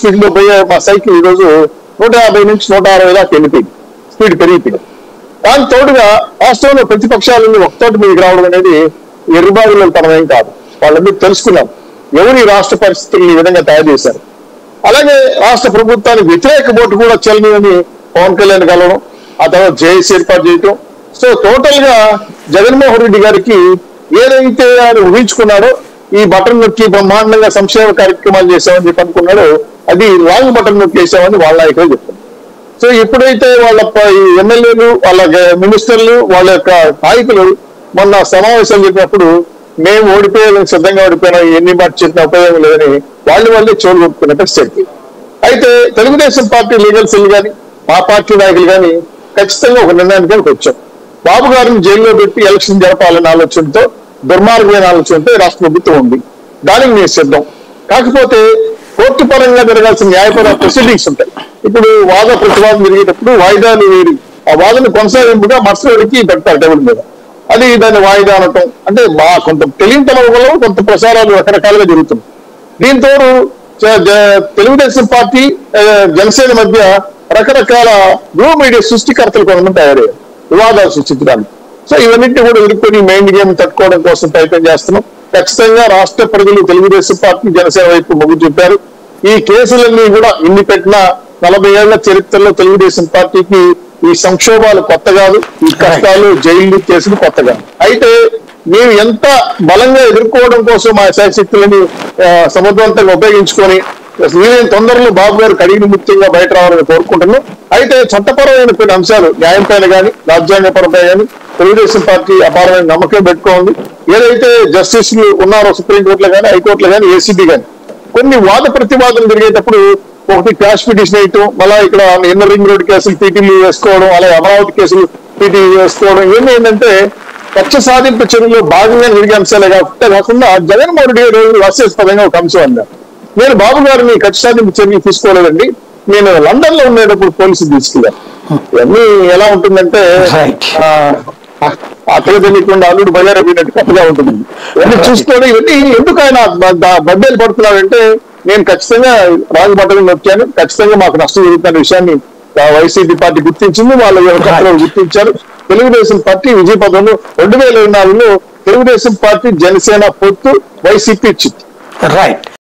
Speed లో పోయే మా సైకిల్ ఈ రోజు నూట యాభై నుంచి నూట అరవై దాకా వెళ్ళిపోయింది స్పీడ్ పెరిగిపోయింది దాని తోడుగా రాష్ట్రంలో ప్రతిపక్షాలని ఒకతోటి మీదకి రావడం అనేది ఎర్రబాబుల తనమేం కాదు వాళ్ళందరూ తెలుసుకున్నాం ఎవరు ఈ రాష్ట్ర పరిస్థితులను ఈ విధంగా తయారు చేశారు అలాగే రాష్ట్ర ప్రభుత్వానికి వ్యతిరేక ఓటు కూడా చెల్లని పవన్ కళ్యాణ్ కలవడం ఆ తర్వాత జేఏసీ ఏర్పాటు చేయటం సో టోటల్ గా జగన్మోహన్ రెడ్డి గారికి ఏదైతే ఆయన ఊహించుకున్నాడో ఈ బటన్ నొక్కి బ్రహ్మాండంగా సంక్షేమ కార్యక్రమాలు చేశామని చెప్పి అనుకున్నాడో అది రాంగ్ బటన్ నొక్కి వేసామని వాళ్ళ నాయకులు చెప్తారు సో ఎప్పుడైతే వాళ్ళ ప- ఈ ఎమ్మెల్యేలు వాళ్ళ గ- మినిస్టర్లు వాళ్ళ యొక్క నాయకులు మొన్న సమావేశం చెప్పినప్పుడు మేము ఓడిపోయాలని సిద్ధంగా ఓడిపోయినాం ఎన్ని మాట చెప్పిన ఉపయోగం లేదని వాళ్ళు వాళ్ళే చోటు కొట్టుకున్నట్టు చెప్పి అయితే తెలుగుదేశం పార్టీ లీగల్ సెల్ కానీ మా పార్టీ నాయకులు కానీ ఖచ్చితంగా ఒక నిర్ణయానికి వచ్చాం బాబు గారిని జైల్లో పెట్టి ఎలక్షన్ జరపాలనే ఆలోచనతో దుర్మార్గమైన ఆలోచనతో ఈ రాష్ట్ర ప్రభుత్వం ఉంది దానికి మేము సిద్ధం కాకపోతే కోర్టు పరంగా జరగాల్సిన న్యాయపర ప్రొసీడింగ్స్ ఉంటాయి ఇప్పుడు వాద ప్రతివాదం జరిగేటప్పుడు వాయిదాలు వేరు ఆ వాదన కొనసాగింపుగా మరుసటికి పెడతారు టేబుల్ మీద అది దాన్ని వాయిదా అనటం అంటే బా కొంత తెలియటం వల్ల కొంత ప్రసారాలు రకరకాలుగా జరుగుతుంది దీంతో జ- జ- తెలుగుదేశం పార్టీ ఆ, జనసేన మధ్య రకరకాల గ్రూ మీడియా సృష్టికర్తలు కొంతమంది తయారయ్యారు వివాదాలు సృష్టించడానికి సో ఇవన్నింటినీ కూడా ఎదుర్కొని మెయిన్ గేమ్ తట్టుకోవడం కోసం ప్రయత్నం చేస్తున్నాం ఖచ్చితంగా రాష్ట్ర ప్రజలు తెలుగుదేశం పార్టీ జనసేన వైపు మొగ్గు చూపారు ఈ కేసులన్నీ కూడా ఇన్ని పెట్టిన నలభై ఏళ్ల చరిత్రలో తెలుగుదేశం పార్టీకి ఈ సంక్షోభాలు కొత్త కాదు ఈ కష్టాలు జైలు కేసులు కొత్త కాదు అయితే మేము ఎంత బలంగా ఎదుర్కోవడం కోసం మా శాశక్తులని సమర్థవంతంగా ఉపయోగించుకొని వీలైన తొందరలో బాబు గారు కడిగిన ముఖ్యంగా బయట రావాలని కోరుకుంటున్నాం అయితే చట్టపరమైన కొన్ని అంశాలు న్యాయం పైన కానీ రాజ్యాంగపరమైన కానీ తెలుగుదేశం పార్టీ అపారమైన నమ్మకం పెట్టుకోండి ఏదైతే జస్టిస్లు ఉన్నారో సుప్రీంకోర్టులో కానీ హైకోర్టులో కానీ ఏసీబీ కానీ కొన్ని వాద ప్రతివాదనలు జరిగేటప్పుడు ఒకటి క్యాష్ పిటిషన్ వేయటం మళ్ళా ఇక్కడ ఇన్నర్ రింగ్ రోడ్ కేసులు పీటీలు వేసుకోవడం అలాగే అమరావతి కేసులు పీటీ వేసుకోవడం ఇవన్నీ ఏంటంటే కక్ష సాధింపు చర్యలో భాగంగా జరిగే అంశాలే కాకుండా కాకుండా జగన్మోహన్ రెడ్డి గారు హాస్యాస్పదంగా ఒక అంశం అన్నారు నేను బాబు గారిని కక్ష సాధింపు చర్యలు తీసుకోలేదండి నేను లండన్ లో ఉండేటప్పుడు పోలీసులు తీసుకెళ్ళాను ఇవన్నీ ఎలా ఉంటుందంటే Right. ఆ, అక్కడ తెలియకుండా అల్లుడు బజార్ పోయినట్టు కథగా ఉంటుంది ఇవన్నీ చూసుకోవడం ఇవన్నీ ఎందుకు ఆయన బ- బ- బద్దలు పడుతున్నాడంటే నేను ఖచ్చితంగా రాజు బట్టలు నొక్కాను ఖచ్చితంగా మాకు నష్టం జరుగుతున్న విషయాన్ని ఆ వైసీపీ పార్టీ గుర్తించింది వాళ్ళ వ్యవస్థలు గుర్తించారు తెలుగుదేశం పార్టీ విజయ పదంలో రెండు వేల ఇరవై నాలుగులో తెలుగుదేశం పార్టీ జనసేన పొత్తు వైసీపీ చిత్తు రైట్